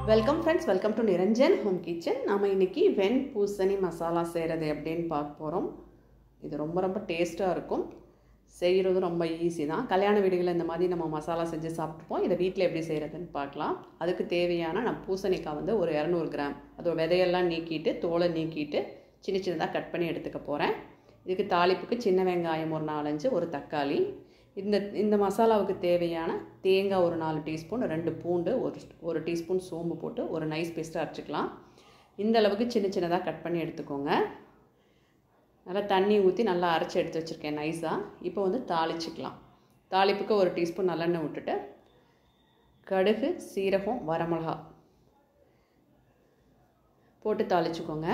welcome friends welcome to Niranjan home kitchen நம்ம இன்றைக்கி வெண் பூசணி மசாலா செய்கிறது எப்படின்னு பார்க்க போகிறோம் இது ரொம்ப ரொம்ப டேஸ்ட்டாக இருக்கும் செய்கிறது ரொம்ப ஈஸி தான் கல்யாண வீடுகளில் இந்த மாதிரி நம்ம மசாலா செஞ்சு சாப்பிட்ருப்போம் இதை வீட்டில் எப்படி செய்கிறதுன்னு பார்க்கலாம் அதுக்கு தேவையான நான் பூசணிக்காய் வந்து ஒரு இரநூறு கிராம் அதோட விதையெல்லாம் நீக்கிட்டு தோலை நீக்கிட்டு சின்ன சின்னதாக கட் பண்ணி எடுத்துக்க போகிறேன் இதுக்கு தாளிப்புக்கு சின்ன வெங்காயம் ஒரு நாலஞ்சு ஒரு தக்காளி இந்த இந்த மசாலாவுக்கு தேவையான தேங்காய் ஒரு நாலு டீஸ்பூன் ரெண்டு பூண்டு ஒரு ஒரு டீஸ்பூன் சோம்பு போட்டு ஒரு நைஸ் பேஸ்ட்டாக அரைச்சிக்கலாம் இந்த அளவுக்கு சின்ன சின்னதாக கட் பண்ணி எடுத்துக்கோங்க நல்லா தண்ணி ஊற்றி நல்லா அரைச்சி எடுத்து வச்சுருக்கேன் நைஸாக இப்போ வந்து தாளிச்சிக்கலாம் தாளிப்புக்கு ஒரு டீஸ்பூன் நல்லெண்ணெய் விட்டுட்டு கடுகு சீரகம் வரமிளகா போட்டு தாளிச்சுக்கோங்க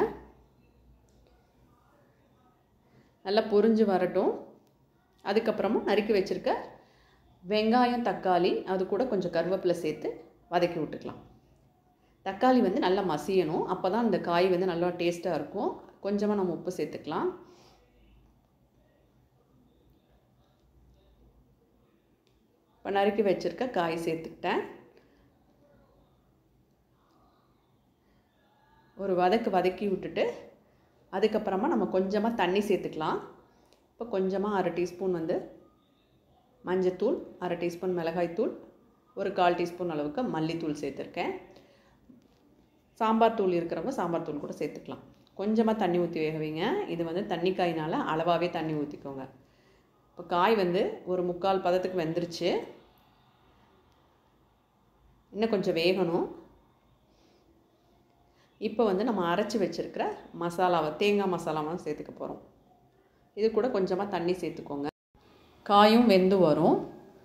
நல்லா பொரிஞ்சு வரட்டும் அதுக்கப்புறமா நறுக்கி வச்சுருக்க வெங்காயம் தக்காளி அது கூட கொஞ்சம் கருவேப்பிலை சேர்த்து வதக்கி விட்டுக்கலாம் தக்காளி வந்து நல்லா மசியணும் அப்போ தான் இந்த காய் வந்து நல்லா டேஸ்ட்டாக இருக்கும் கொஞ்சமாக நம்ம உப்பு சேர்த்துக்கலாம் இப்போ நறுக்கி வச்சுருக்க காய் சேர்த்துக்கிட்டேன் ஒரு வதக்கு வதக்கி விட்டுட்டு அதுக்கப்புறமா நம்ம கொஞ்சமாக தண்ணி சேர்த்துக்கலாம் இப்போ கொஞ்சமாக அரை டீஸ்பூன் வந்து மஞ்சத்தூள் அரை டீஸ்பூன் மிளகாய்த்தூள் ஒரு கால் டீஸ்பூன் அளவுக்கு மல்லித்தூள் சேர்த்துருக்கேன் சாம்பார் தூள் இருக்கிறவங்க சாம்பார் தூள் கூட சேர்த்துக்கலாம் கொஞ்சமாக தண்ணி ஊற்றி வேக வைங்க இது வந்து தண்ணி காயினால் அளவாகவே தண்ணி ஊற்றிக்கோங்க இப்போ காய் வந்து ஒரு முக்கால் பதத்துக்கு வெந்துருச்சு இன்னும் கொஞ்சம் வேகணும் இப்போ வந்து நம்ம அரைச்சி வச்சுருக்கிற மசாலாவை தேங்காய் மசாலாவை சேர்த்துக்க போகிறோம் இது கூட கொஞ்சமாக தண்ணி சேர்த்துக்கோங்க காயும் வெந்து வரும்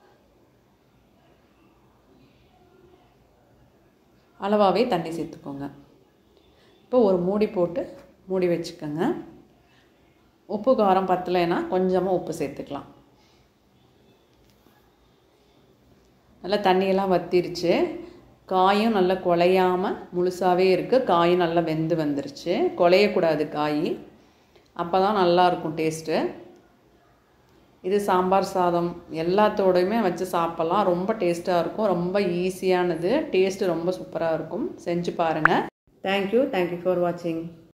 அளவாகவே தண்ணி சேர்த்துக்கோங்க இப்போ ஒரு மூடி போட்டு மூடி வச்சுக்கோங்க உப்பு காரம் பத்தலைன்னா கொஞ்சமாக உப்பு சேர்த்துக்கலாம் நல்லா தண்ணியெல்லாம் வத்திருச்சு காயும் நல்லா குலையாமல் முழுசாகவே இருக்குது காயும் நல்லா வெந்து வந்துருச்சு குலையக்கூடாது காய் அப்போ தான் நல்லாயிருக்கும் டேஸ்ட்டு இது சாம்பார் சாதம் எல்லாத்தோடையுமே வச்சு சாப்பிட்லாம் ரொம்ப டேஸ்ட்டாக இருக்கும் ரொம்ப ஈஸியானது டேஸ்ட்டு ரொம்ப சூப்பராக இருக்கும் செஞ்சு பாருங்கள் தேங்க்யூ தேங்க்யூ ஃபார் வாட்சிங்